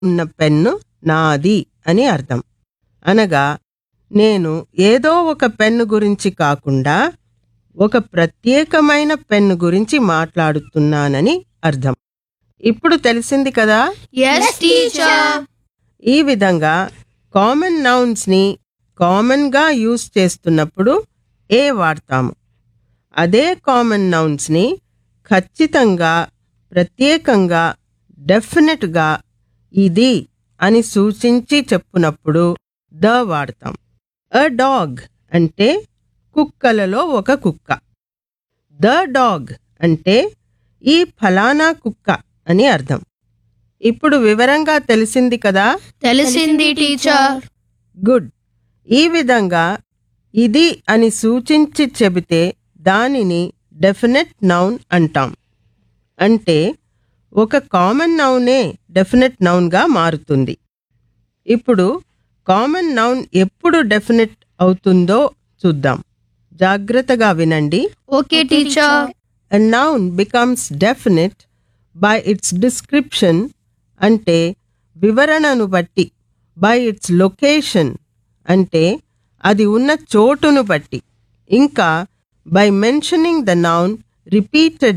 ఉన్న పెన్ను నాది అని అర్థం అనగా నేను ఏదో ఒక పెన్ను గురించి కాకుండా ఒక ప్రత్యేకమైన పెన్ను గురించి మాట్లాడుతున్నానని అర్థం ఇప్పుడు తెలిసింది కదా Yes, teacher. ఈ విధంగా కామన్ నౌన్స్ని కామన్గా యూజ్ చేస్తున్నప్పుడు ఏ వాడతాము అదే కామన్ నౌన్స్ని ఖచ్చితంగా ప్రత్యేకంగా డెఫినెట్గా ఇది అని సూచించి చెప్పునప్పుడు ద వాడతాం అ డాగ్ అంటే కుక్కలలో ఒక కుక్క ద డాగ్ అంటే ఈ ఫలానా కుక్క అని అర్థం ఇప్పుడు వివరంగా తెలిసింది కదా తెలిసింది టీచర్ గుడ్ ఈ విధంగా ఇది అని సూచించి చెబితే దానిని డెఫినెట్ నౌన్ అంటాం అంటే ఒక కామన్ నౌనే డెఫినెట్ నౌన్గా మారుతుంది ఇప్పుడు కామన్ నౌన్ ఎప్పుడు డెఫినెట్ అవుతుందో చూద్దాం జాగ్రత్తగా వినండి okay teacher A noun becomes definite by its description అంటే వివరణను బట్టి బై ఇట్స్ లొకేషన్ అంటే అది ఉన్న చోటును బట్టి ఇంకా by mentioning the noun repeated